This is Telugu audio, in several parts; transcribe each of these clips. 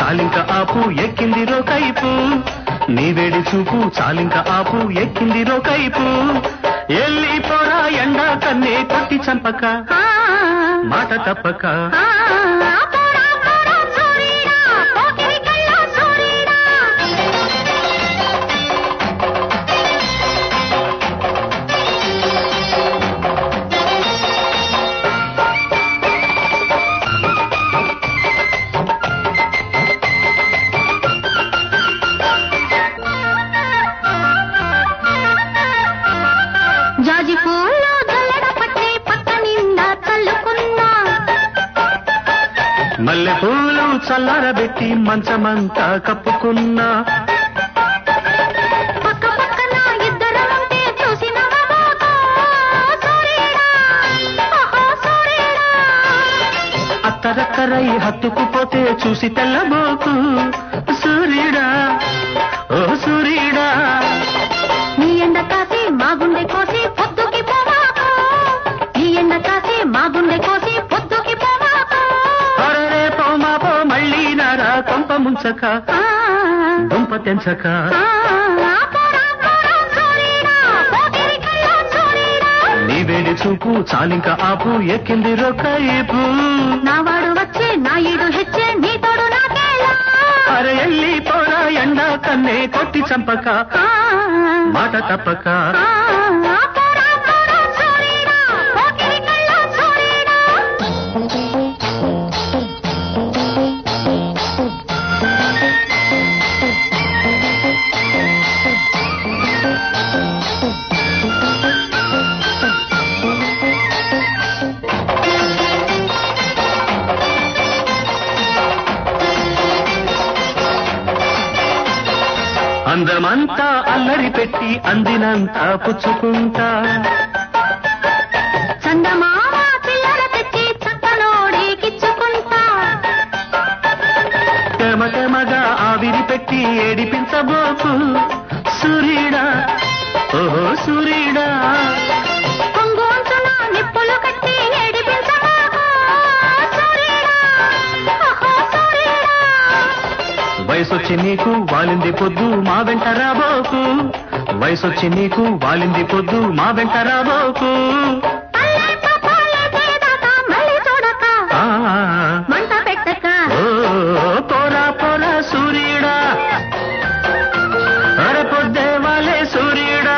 చాలింక ఆపు ఎక్కింది కైపు నీ వేడి చూపు చాలింక ఆపు ఎక్కింది కైపు ఎల్లి పోరా ఎండ కన్నే కొట్టి చంపక ఆ, మాట తప్పక ఆ, పోరా, పోరా, సూరీడా, పోకిరి కళ్ళ సూరీడా. జాజి పూలు జల్లెడ పట్టి పక్క నిండా చల్లుకున్నా మల్లె పూలు చల్లారబెట్టి మంచమంతా కప్పుకున్నా పక్క పక్కన ఇద్దరు ఉంటే చూసినవా బాబా? సూరీడా, ఓహో సూరీడా. అత్తరక్కరై హత్తుకుపోతే చూసి తెల్లబోకు సూర్యుడా ఓ సూర్యుడా నీ ఎండ కాసి మా గుండె కోసి పొద్దుకి పోవాకు నీ ఎండ కాసి మా గుండె కోసి పొద్దుకి పోవాకు అరే పోమా పో మళ్ళీ నారా కొంప ముంచక ఆ, దుంప తెంచక ఆ, పోరా, పోరా, సూరీడా, పోకిరి కళ్ళ సూరీడా. నీ వేడి చూపు చాలింక ఆపు ఎక్కింది రొక్కైపు నావాడు వచ్చే నా ఈడు హెచ్చే నీ తోడు నాకేలా అరే ఎల్లి పోరా ఎండ కన్నే కొట్టి చంపక ఆ, మాట తప్పక ఆ, పోరా, పోరా, సూరీడా, పోకిరి కళ్ళ సూరీడా. అందమంతా అల్లరి పెట్టి అందినంత పుచ్చుకుంటా చందమామ చిల్లర తెచ్చి చక్కనోడికిచ్చుకుంటా తెమ తెమగా ఆవిరి పెట్టి ఏడిపించబోకు సూర్యుడా ఓహో సూర్యుడా కొంగోంచున నిప్పులు కట్టి ఏడిపించమాకు సూర్యుడా ఓహో సూర్యుడా వయసొచ్చి నీకు వాలింది పొద్దు మా వెంట రాబోకు వయసొచ్చి నీకు వాలింది పొద్దు మా వెంట రాబోకు పల్లె పాపాలే చేదాకా మళ్ళీ చూడక ఆ, మంట పెట్టక ఓ పోరా పోరా సూర్యుడా అరే పొద్దే వాలే సూర్యుడా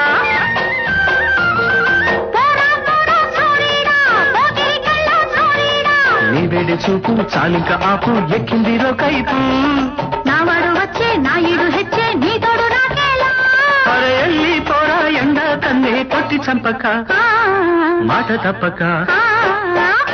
పోరా పోరా సూర్యుడా పోకిరి కళ్ళ సూర్యుడా నీ వేడి చూపు చాలింక ఆపు ఎక్కింది కైపు నావాడు వచ్చే నా ఈడు హెచ్చే నీ తోడు నాకేలా అరే ఎల్లి పోరా ఎండ కన్నే కొట్టి చంపక ఆ, మాట తప్పక ఆ,